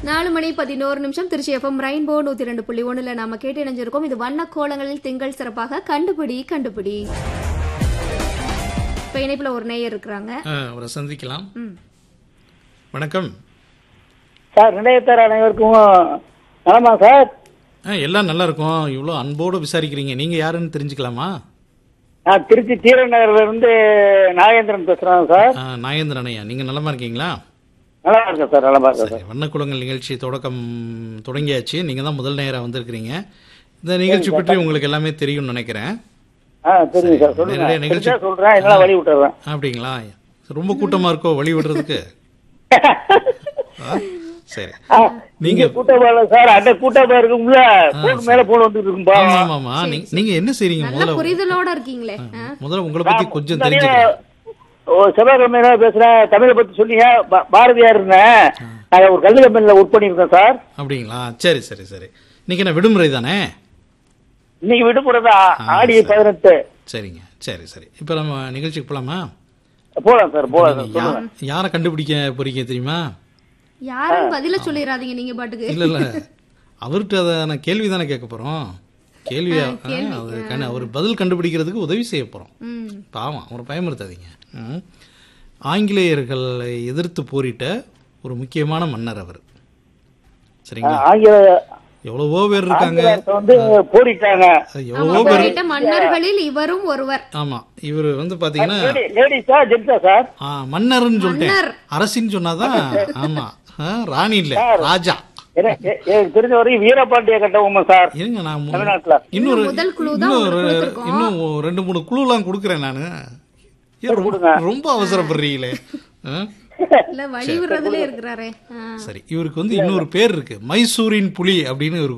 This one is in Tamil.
நாலு மணி பதினோரு நிமிஷம் திருச்சி எஃப்எம் ரெயின்போ நூத்தி ரெண்டு புள்ளி ஒண்ணுல நாம கேட்டு இணைஞ்சிருக்கோம் இது வண்ண கோலங்களில் திங்கள் சிறப்பாக கண்டுபிடி கண்டுபிடி இப்ப இணைப்புல ஒரு நேயர் இருக்கிறாங்க ஆ, அவரை சந்திக்கலாம் ம். வணக்கம் சார் நிலையத்தார் அனைவருக்கும் நலமா சார் ஆ, எல்லாம் நல்லா இருக்கும் இவ்வளோ அன்போடு விசாரிக்கிறீங்க நீங்க யாருன்னு தெரிஞ்சுக்கலாமா நான் திருச்சி தீரநகர்ல இருந்து நாகேந்திரன் பேசுறேன் சார் ஆ, நாகேந்திரன் ஐயா நீங்க நலமா இருக்கீங்களா நல்லா இருக்கேன் சார் நல்லா இருக்கேன் சார் சரி வண்ணக்குளங்கள் நிகழ்ச்சி தொடக்கம் தொடங்கியாச்சு நீங்க தான் முதல் நேரம் வந்திருக்கிறீங்க இந்த நிகழ்ச்சி பற்றி உங்களுக்கு எல்லாமே தெரியும்னு நினைக்கிறேன் ஆ சரிங்க சார் சொல்லுங்க நிறைய நிகழ்ச்சி- தெரிஞ்சா சொல்றேன் இல்லைன்னா வழி விட்டுறேன் அப்படிங்களா ரொம்ப கூட்டமா இருக்கோ வழி விடுறதுக்கு ஆ, சரி ஆ, நீங்க இங்க கூட்டமா இல்ல சார் அந்த கூட்டமா இருக்கும்ல போன் மேல போன் வந்துட்டு இருக்கும்பா ஆமா ஆமாமா நீங்க நீங்க என்ன செய்றீங்க நல்ல முதல்ல புரிதலோட இருக்கீங்களே ஆ. முதல்ல உங்களை பத்தி கொஞ்சம் நிறைய தெரிஞ்சுக்கிறேன் ஓ செவ்வாய்க்கிழமை பேசுறேன் தமிழை பத்தி சொன்னீங்க பா- பாரதியார் இருந்தேன் நான் ஒரு கல்வி கம்பெனில ஒர்க் பண்ணியிருக்கேன் சார் அப்படிங்களா சரி சரி சரி இன்னைக்கு என்ன விடுமுறை தானே இன்னைக்கு விடுமுறைதான் ஆ, ஆடி சரி. பதினெட்டு சரிங்க சரி சரி இப்போ நம்ம நிகழ்ச்சிக்கு போலாமா போலாம் சார் போலாம் சார் யா- சொல்லுங்க யாரை கண்டுபிடிக்க போறீங்க தெரியுமா யாரும் பதில சொல்லிடாதீங்க நீங்க பாட்டுக்கு இல்ல இல்ல அவர்கிட்ட அதை நான் கேள்வி தானே கேட்க போறோம் கேள்வி அது கண்டு- அவர் பதில் கண்டுபிடிக்கிறதுக்கு உதவி செய்ய போறோம் ம் பாவம் அவரை பயமுறுத்தாதீங்க ம். ஆங்கிலேயர்களை எதிர்த்து போரிட்ட ஒரு முக்கியமான மன்னர் அவர் சரிங்களா ஆங்கில எவ்வளவோ பேர் இருக்காங்க ஆங்கிலேயர்கிட்ட வந்து போரிட்டாங்க எவ்வளவோ பேர் போரிட்ட மன்னர்களில் இவரும் ஒருவர் ஆமா இவர் வந்து பாத்தீங்கன்னா லேடி- லேடிஸா ஜென்ஸா சார் ஆ, மன்னர்னு சொல்லிட்டேன் மன்னர். அரசின்னு சொன்னாதான் ஆமா ஆ, ராணி இல்ல ராஜா எனக்கு எனக்கு தெரிஞ்ச வரைக்கும் வீரபாண்டிய கட்டபொம்மன் சார் இருங்க நான் மு- தமிழ்நாட்டுல இன்னொரு முதல் குழு தான் இன்னும் உங்களுக்கு ஒரு- கொடுத்திருக்கோம். இன்னும் ஒரு ரெண்டு மூணு குழுலாம் கொடுக்குறேன் நானு ஏன் ரொம்ப- கொடுங்க. ரொம்ப அவசரப்படுறீங்களே ஆ? இல்ல வழி விடுறதுல இருக்கிறாரே ஆ. சரி இவருக்கு வந்து இன்னொரு பேர் இருக்கு மைசூரின் புலி அப்படின்னு ஒரு